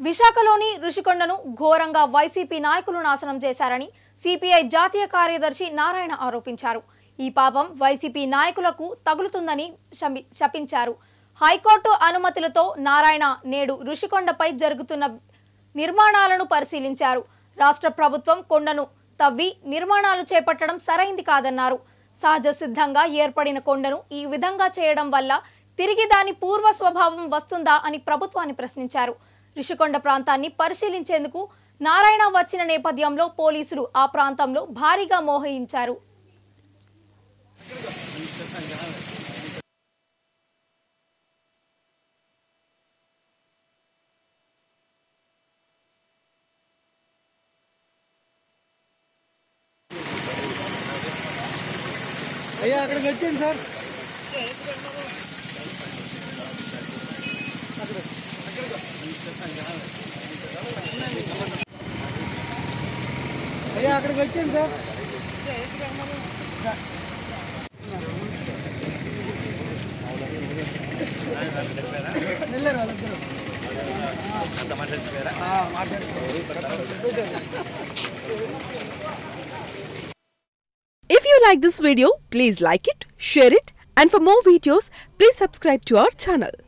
విశాఖలోని ఋషికొండను ఘోరంగా వైసీపీ నాయకులు నాశనం చేశారని సిపిఐ జాతీయ కార్యదర్శి నారాయణ ఆరోపించారు ఈ పాపం వైసీపీ నాయకులకు తగులుతుందని శమి- శపించారు హైకోర్టు అనుమతులతో నారాయణ నేడు ఋషికొండపై జరుగుతున్న నిర్మాణాలను పరిశీలించారు రాష్ట్ర ప్రభుత్వం కొండను తవ్వి నిర్మాణాలు చేపట్టడం సరైంది కాదన్నారు సహజ సిద్ధంగా ఏర్పడిన కొండను ఈ విధంగా చేయడం వల్ల తిరిగి దాని పూర్వ స్వభావం వస్తుందా అని ప్రభుత్వాన్ని ప్రశ్నించారు రిషికొండ ప్రాంతాన్ని పరిశీలించేందుకు నారాయణ వచ్చిన నేపథ్యంలో పోలీసులు ఆ ప్రాంతంలో భారీగా మోహరించారు అయ్యా అక్కడికి వచ్చాను సార్ అయ్యా అక్కడికి వచ్చాను సార్ వెళ్ళారు వాళ్ళిద్దరు ఆ, మాట్లాడుతున్నారు If you like this video, please like it, share it, and for more videos, please subscribe to our channel.